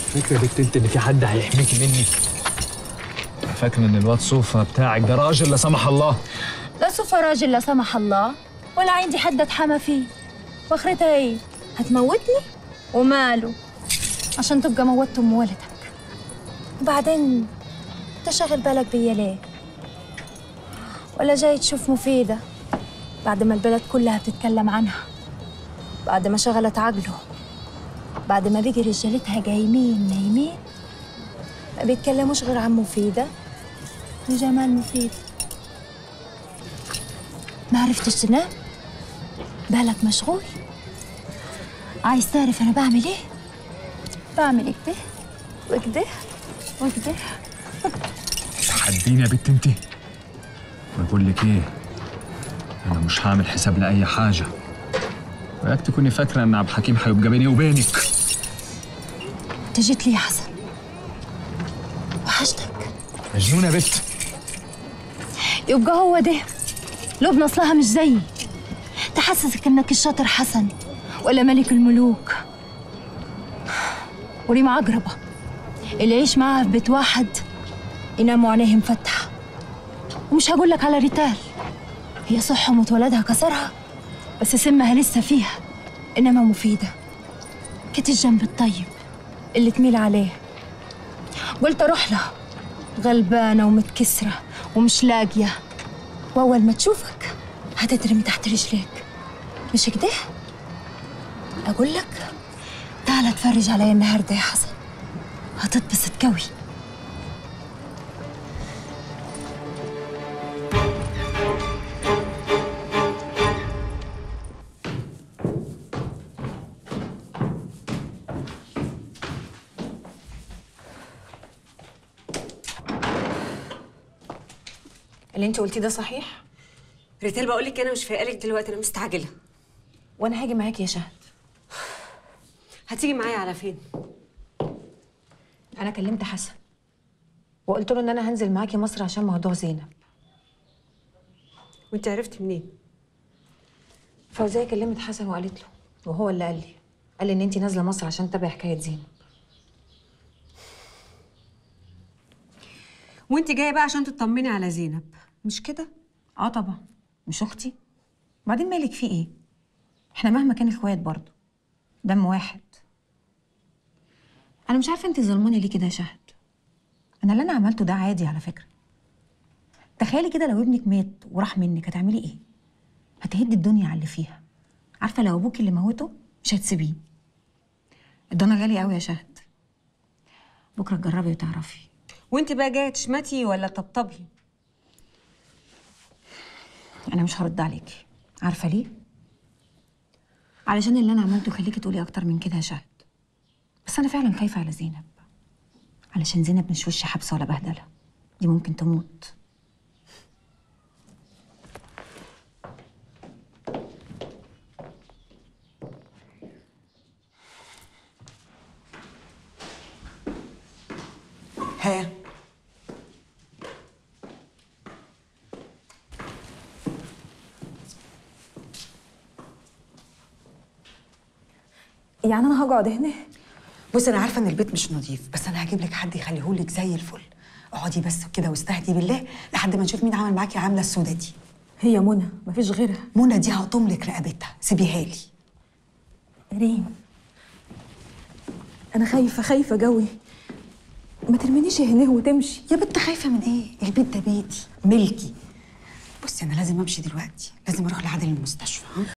فاكرة يا بنت انت ان في حد هيحميكي مني فاكرة ان الواد صوفا بتاعك ده راجل لا سمح الله لا صفى راجل لا سمح الله ولا عندي حد اتحمى فيه واخرتها ايه هتموتني وماله عشان تبقى موتت ام ولدك وبعدين انت شاغل بالك بيا ليه ولا جاي تشوف مفيدة بعد ما البلد كلها بتتكلم عنها بعد ما شغلت عقله بعد ما بيجي رجالتها جايمين نايمين ما بيتكلموش غير عن مفيدة وجمال مفيد ما عرفتش تنام بالك مشغول عايز تعرف انا بعمل ايه بعمل كده وكده وكده تحديني يا بنت انت بقول لك ايه انا مش هعمل حساب لاي حاجة وياك تكوني فاكرة ان عبد الحكيم هيبقى بيني وبينك انت جيت لي يا حسن وحشتك مجنونة يا بنت يبقى هو ده لبنى اصلها مش زيي تحسسك انك الشاطر حسن ولا ملك الملوك وريم عقربة اللي يعيش معاها في بيت واحد يناموا عينيه مفتحة ومش هقول لك على ريتال هي صح ومتولدها كسرها بس سمها لسه فيها انما مفيدة كانت الجنب الطيب اللي تميل عليه قلت اروح لها غلبانة ومتكسرة ومش لاقية وأول ما تشوفك هتترمي تحت رجليك مش كده؟ أقول لك تعال اتفرج عليا النهاردة يا حسن هتتبسط قوي اللي انت قلتيه ده صحيح ريتال بقول لك انا مش فايقالك دلوقتي انا مستعجله وانا هاجي معاكي يا شهد هتيجي معايا على فين انا كلمت حسن وقلت له ان انا هنزل معاكي مصر عشان موضوع زينب وانت عرفتي منين فوزيه كلمت حسن وقالت له وهو اللي قال لي قال لي ان انت نازله مصر عشان تتابعي حكايه زينب وانت جايه بقى عشان تطمني على زينب مش كده اه طبعا مش اختي بعدين مالك في ايه احنا مهما كان اخوات برضه دم واحد انا مش عارفه انت ظلماني ليه كده يا شهد انا اللي انا عملته ده عادي على فكره تخيلي كده لو ابنك مات وراح منك هتعملي ايه هتهدي الدنيا على اللي فيها عارفه لو ابوك اللي موته مش هتسيبيه الضنا غالي قوي يا شهد بكره تجربي وتعرفي وانت بقى جايه تشمتي ولا تطبطبي انا مش هرد عليكي عارفه ليه علشان اللي انا عملته خليكي تقولي اكتر من كده يا شهد بس انا فعلا خايفه على زينب علشان زينب مش وش حبسه ولا بهدله دي ممكن تموت ها يعني انا هقعد هنا بصي انا عارفه ان البيت مش نظيف بس انا هجيب لك حد يخليهولك زي الفل اقعدي بس كده واستهدي بالله لحد ما نشوف مين عمل معاكي عامله السودا دي هي منى مفيش غيرها منى دي هقطم لك رقبتها سيبيها لي ريم انا خايفه خايفه قوي ما ترمينيش هنا وتمشي يا بنت خايفه من ايه البيت ده بيتي ملكي بصي انا لازم امشي دلوقتي لازم اروح لعادل المستشفى ها